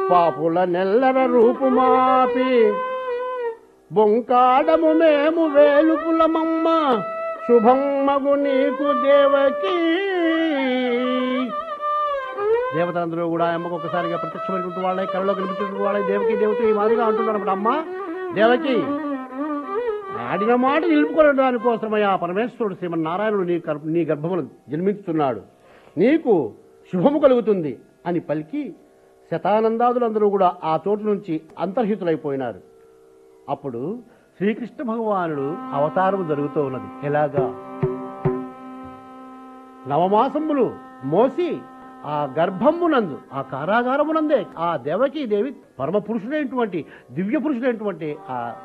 పాపుల నెల్లర రూపుమాపి బొంకాడము మేము వేలుపులమమ్మ శుభం మగు నీకు దేవకి దేవతలందరూ కూడా అమ్మకు ఒకసారిగా ప్రత్యక్షమైనటువంటి వాళ్ళై కళ్ళలో కనిపించినటువంటి వాళ్ళై దేవకి దేవత ఈ మాదిరిగా అంటున్నారు అమ్మ దేవకి ఆడిన మాట నిలుపుకునే దానికోసమై ఆ పరమేశ్వరుడు శ్రీమన్నారాయణుడు నీ గర్భ నీ గర్భమును జన్మించుతున్నాడు నీకు శుభము కలుగుతుంది అని పలికి శతానందాదులందరూ కూడా ఆ చోటు నుంచి అంతర్హితులైపోయినారు అప్పుడు శ్రీకృష్ణ భగవానుడు అవతారము జరుగుతూ ఉన్నది ఎలాగా నవమాసములు మోసి ఆ గర్భమునందు ఆ కారాగారమునందే ఆ దేవకీ దేవి పరమ పురుషుడైనటువంటి దివ్య పురుషుడైనటువంటి ఆ